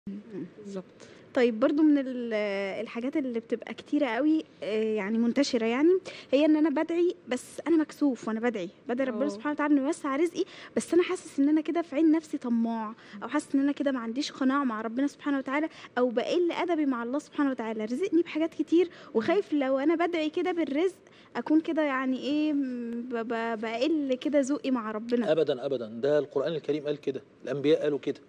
بالضبط. طيب برضه من ال الحاجات اللي بتبقى كتيرة أوي آآ يعني منتشرة يعني، هي إن أنا بادعي بس أنا مكسوف وأنا بادعي، بادعي ربنا آه. سبحانه وتعالى إنه يوسّع رزقي، بس أنا حاسس إن أنا كده في عين نفسي طماع، أو حاسس إن أنا كده ما عنديش قناعة مع ربنا سبحانه وتعالى، أو باقل أدبي مع الله سبحانه وتعالى، رزقني بحاجات كتير وخايف لو أنا بادعي كده بالرزق أكون كده يعني إيه ب ب باقل كده ذوقي مع ربنا. أبدًا، أبدًا، ده القرآن الكريم قال كده، الأنبياء قالوا كده.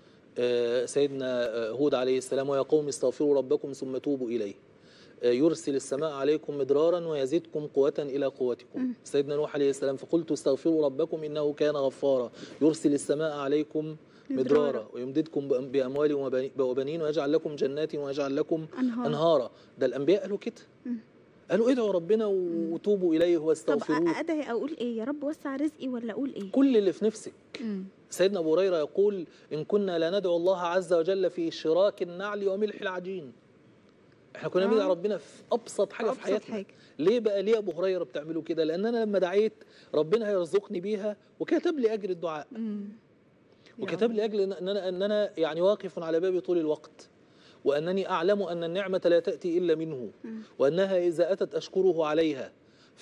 آآ سيدنا هود عليه السلام: "ويا قوم استغفروا ربكم ثم توبوا إليه، آآ يرسل السماء عليكم مدرارًا ويزدكم قوةً إلى قوتكم." إمم. سيدنا نوح عليه السلام: "فقلت استغفروا ربكم إنه كان غفارا، يرسل السماء عليكم مدرارًا. مدرارا ويمددكم بأم بأموال وبني وبنين ويجعل لكم جنات ويجعل لكم أنهار. أنهارا." ده الأنبياء قالوا كده. إمم. قالوا ادعوا ربنا وتوبوا إليه طب واستغفروه. أ أدعي أقول إيه، يا رب وسّع رزقي والّا أقول إيه؟ كل اللي في نفسِك. إمم. سيدنا أبو هريرة يقول: "إن كنا لندعو الله عز وجل في شراك النعل وملح العجين." إحنا كنا بندعي آه. ربنا في أبسط حاجة في أبسط حياتنا. حاجة. ليه بقى ليه يا أبو هريرة بتعملوا كده؟ لأن أنا لمّا دعيت ربنا هيرزقني بيها وكتب لي أجر الدعاء. إمم. يا وكتب لي أجر إن إن أنا إن أنا يعني واقف على بابي طول الوقت، وأنني أعلم أن النعمة لا تأتي إلا منه، إمم. وأنها إذا أتت أشكره عليها،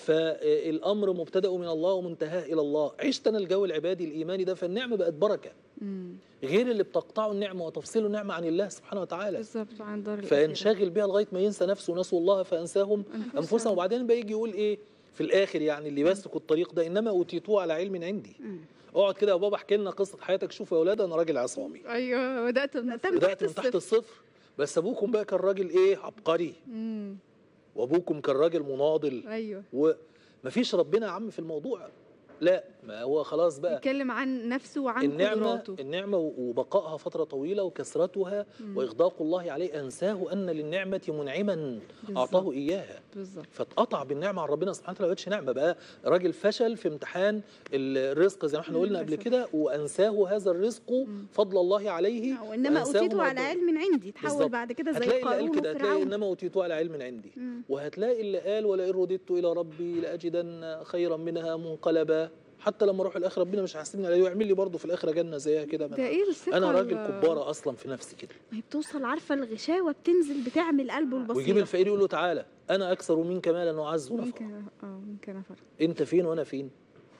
فالأمر مبتدأه من الله ومنتهاه إلى الله. عِشت أنا الجو العبادي الإيماني ده فالنعمة بقت بركة، إمم. غير اللي بتقطعه النعمة وتفصله النعمة عن الله سبحانه وتعالى. بالضبط، عن دار الآخرة. فينشغل بيها لغاية ما ينسى نفسه ونسوا الله فأنساهم أنفسهم. أنفسهم وبعدين بقى يجي يقول إيه في الآخر يعني اللي بيسلكوا الطريق ده إنما أوتيتوه على علم عندي. إمم. اقعد كده يا بابا احكي لنا قصة حياتك شوفوا يا ولاد أنا راجل عصامي. أيوه، بدأت من بدأت من بدأت تحت من تحت الصفر. الصفر بس أبوكم بقى كان راجل إيه عبقري إمم. وأبوكم كان راجل مناضل أيوه. ومفيش ربنا يا عم في الموضوع. لا ما هو خلاص بقى بيتكلم عن نفسه وعن النعمة قدراته. النعمة وبقائها فترة طويلة وكثرتها إمم. وإغداق الله عليه أنساه أن للنعمة منعما أعطاه بالضبط. إياها. بالضبط. فاتقطع بالنعمه عن ربنا سبحانه وتعالى ما بقتش نعمه بقى راجل فشل في امتحان الرزق زي ما احنا قلنا قبل للأسف. كده وانساه هذا الرزق إمم. فضل الله عليه وإنما وأنساه أوتيته على مرضاه. علم عندي، تحول بالظبط. بعد كده زي هتلاقي اللي قال قارون كده هتلاقي وفرعون. انما اوتيته على علم عندي إمم. وهتلاقي اللي قال ولئن رددت الى ربي لاجدن خيرا منها منقلبا حتى لما اروح الاخره ربنا مش هيحاسبني عليه ويعمل لي برضه في الاخره جنه زيها كده ما ده أنا- إيه الثقة انا راجل ال- كباره اصلا في نفسي كده ما هي بتوصل عارفة الغشاوة بتنزل بتعمل قلبه ويجيب البصيرة. الفقير يقول له تعالى انا اكثر منك مالا واعز نفرا ممكن اه ممكن أفرق. انت فين وانا فين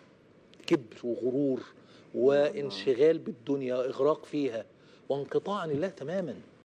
كبر وغرور وانشغال بالدنيا اغراق فيها وانقطاع عن الله تماما